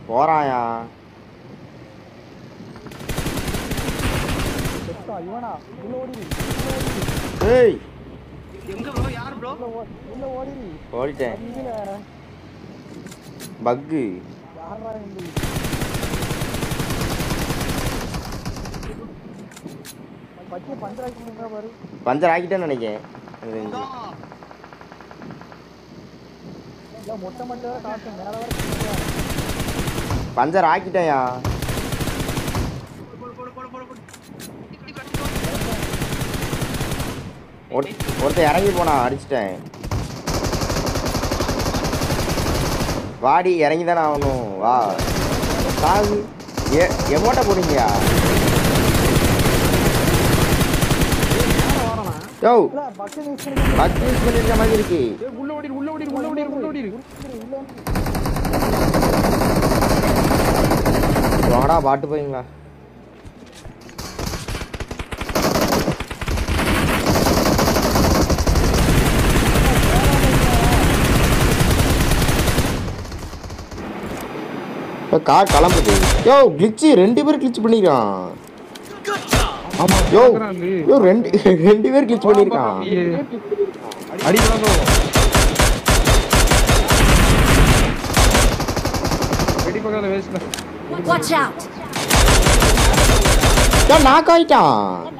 போறாயா செத்தா இவனா உள்ள ஓடிடு ஏய் எங்க ப்ரோ யார் ப்ரோ உள்ள ஓ- உள்ள ஓடிடு ஓடிட்டேன் இதுல பக்கு யாரா இந்த பச்சை பஞ்சராக்கி முன்னா பாரு பஞ்சர் ஆக்கிட்டேன்னு நினைக்கிறேன் எனக்கு தெரிஞ்சு. இல்ல மொட்டை மட்டை வேற காட்டு மேல வர கீழே வர. பஞ்சர் ஆக்கிட்டேன்யா போடு போடு போடு போடு போடு இப்படி பண்ணி ஒரு ஒருத்தன் இறங்கி போனா அடிச்சிட்டேன் வாடி இறங்கி தானே ஆகணும் வா சாகு ஏ எமோட்ட போடுங்கயா யோ இல்ல பச்சை யூஸ் பண்ணி பத்து யூஸ் பண்ணிருக்க மாதிரி இருக்கு ஏய், உள்ள ஓடிரு உள்ள ஓடிரு உள்ள ஓடிரு உள்ள ஓடிரு உள்ள வாடா பாட்டு போய்ங்களா இப்போ கார் கிளம்புது யோ கிளிச்சு ரெண்டு பேர் கிளிச் பண்ணிருக்கான் ஆமா யோ பாக்குறான்டி. யோ ரெண்டு ரெண்டு பேர் கிளிச் பண்ணிருக்கான் ஏய், அடி வாங்கும் வெடி பக்கத்துல வேஸ்ட்ல Watch out! யோ நாக் ஆயிட்டான்